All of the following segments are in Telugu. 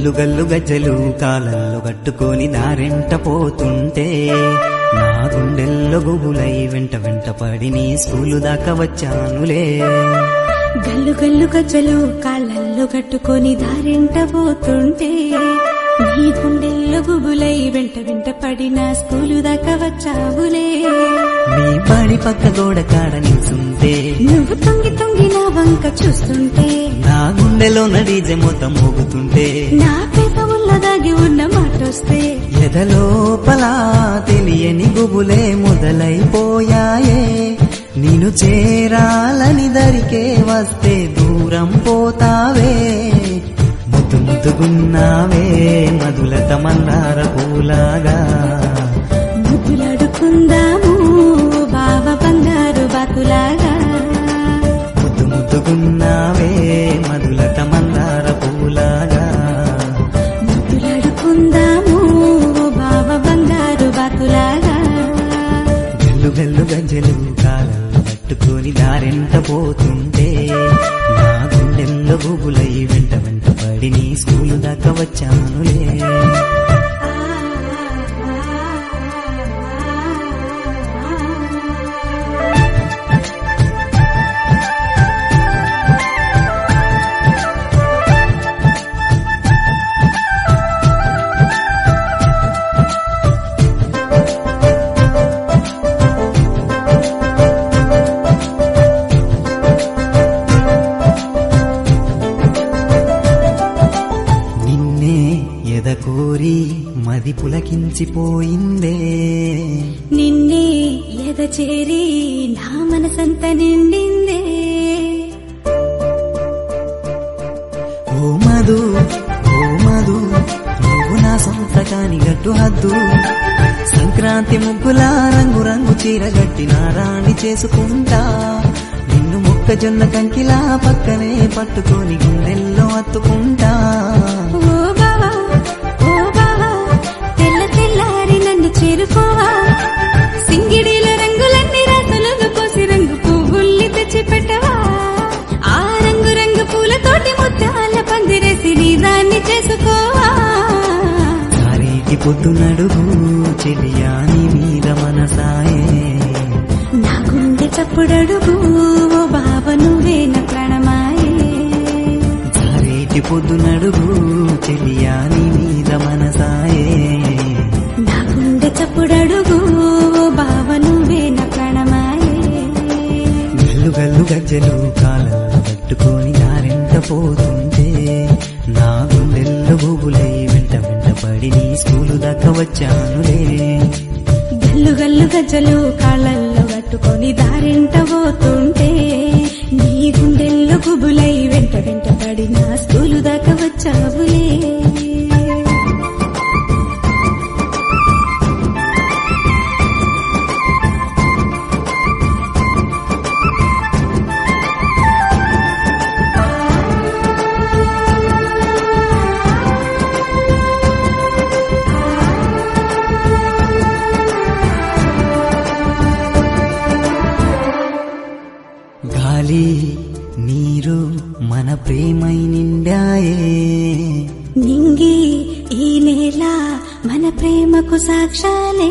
గల్లు గల్లు గజ్జలు కాలల్లో కట్టుకొని దారెంట పోతుంటే నా గుండెల్లో గుబులై వెంట వెంట పడి నీ స్కూలు దాకా వచ్చానులే గల్లు గల్లు గజ్జలు కాళ్ళల్లో కట్టుకొని దారెంట పోతుంటే నీ గుండెల్లో గుబులై వెంట వెంట పడిన స్కూలు దాకా వచ్చావులే నీ బడి పక్క గోడ కాడ నిల్చుంటే నువ్వు తొంగి తొంగి నా వంక చూస్తుంటే నా గుండెలో నడీజె మొత్తం మోగుతుంటే నా పెదవుల్ల దాగి ఉన్న మాటొస్తే ఎదలోపల తెలియని గుబులే మొదలైపోయాయే నేను చేరాలని దరికే వస్తే దూరం పోతావే ముద్దు ముద్దుగున్నావే మధులత మందార పూలాగా ముద్దులాడుకుందాము బావ బంగారు బాతులాగా ముద్దు ముద్దుగున్నావే మధులత మందార పూలాగా ముద్దులాడుకుందాము బావ బంగారు బాతులాగా గల్లు గల్లు గజ్జలు కాలంలో పట్టుకొని దారెంట పోతుంటే నా గుండెల్లో గుబులై వెంట వెంట పడి నీ స్కూలు దాకా వచ్చానులే నిన్నే ఎదకోరి మది పులకించిపోయిందే నిన్నే ఎద చేరి నా మనసంత నిండిందే ఓ మధు ఓ మధు నువ్వు నా సొంత కాని గట్టు హద్దు సంక్రాంతి ముగ్గుల రంగు రంగు చీర గట్టి నా రాణి చేసుకుంటా నిన్ను మొక్కజొన్న కంకిలా పక్కనే పట్టుకొని గుండెల్లో అత్తుకుంటా ఓ బావా ఓ బావా తెల్ల తెల్లారి నన్ను చేరుకోవా సింగిడిల రంగులన్నీ రాతలుగా పోసి రంగు పువ్వుల్ని తెచ్చి పెట్టవా ఆ రంగు రంగు పూలతోటి ముత్యాల పందిరేసి నీ దాన్ని చేసుకోవా సారీకి పొద్దు నడుగు చెలియాని మీద మనసాయే నా గుండె చప్పుడడుగు ఓ బావ నువ్వే నా ప్రాణమాయే సారీకి పొద్దు నడుగు చెలియాని మీద మనసాయే నా గుండె చప్పుడడుగు ఓ బావ నువ్వే నా ప్రాణమాయే గల్లు గల్లు గజ్జలు కాలంలో పట్టుకొని దారెంట పోతుంటే నా గుండెల్లో గుబులై వెంట వెంట పడి నీ స్కూలు దాకా వచ్చానులే గల్లు గల్లు గజ్జలు కాళ్ళల్లో కట్టుకొని దారింట పోతుంటే నీ గుండెల్లో గుబులై వెంట వెంట పడిన స్కూలు దాకా వచ్చావులే గాలి నీరు మన ప్రేమై నిండాయే నింగి ఈ నేల మన ప్రేమకు సాక్షాలే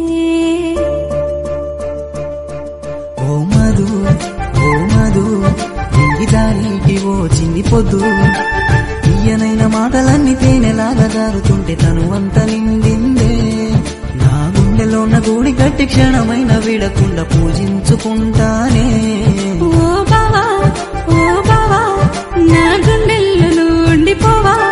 ఓ మధు ఓ మధు ఇంగి దారికి ఓ చిన్ని పొద్దు తీయనైన మాటలన్నీ తేనెలాగా జారుతుంటే తను అంత నిండిందే నా గుండెలోన గూడి గట్టి క్షణమైన విడకుండా పూజించుకుంటానే ఓ బావా ఓ బావా నా గుండెల్లో నువ్వు ఉండిపోవా